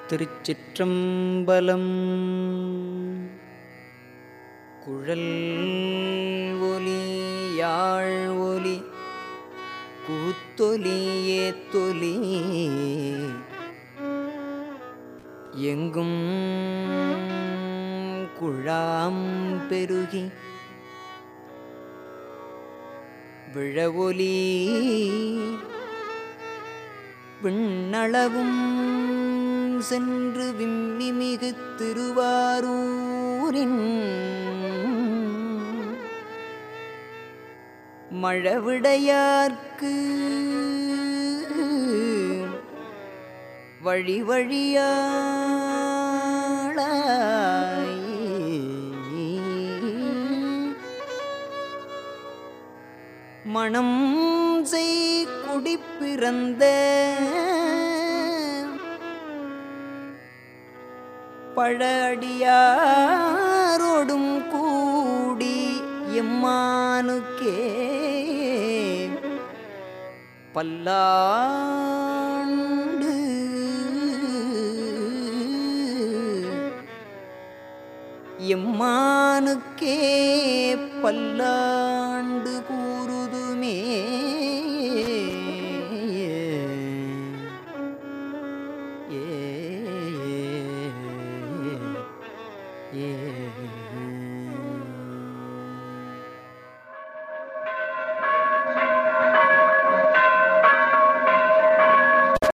திருச்சிற்றம்பலம் குழல் ஒலி யாழ் ஒலி கூத்தொலி ஏத்தொலி எங்கும் குழாம் பெருகி விழவொலி விண்ணளவும் சென்று விம்மி மிகு திருவாரூரின் மழவிடையார்க்கு வழி வழியாளாய் மணம் செய் குடி பிறந்த பழடியாரோடும் கூடி எம்மானுக்கே பல்லாண்டு எம்மானுக்கே பல்லாண்டு கூறுதுமே ஏ ஏ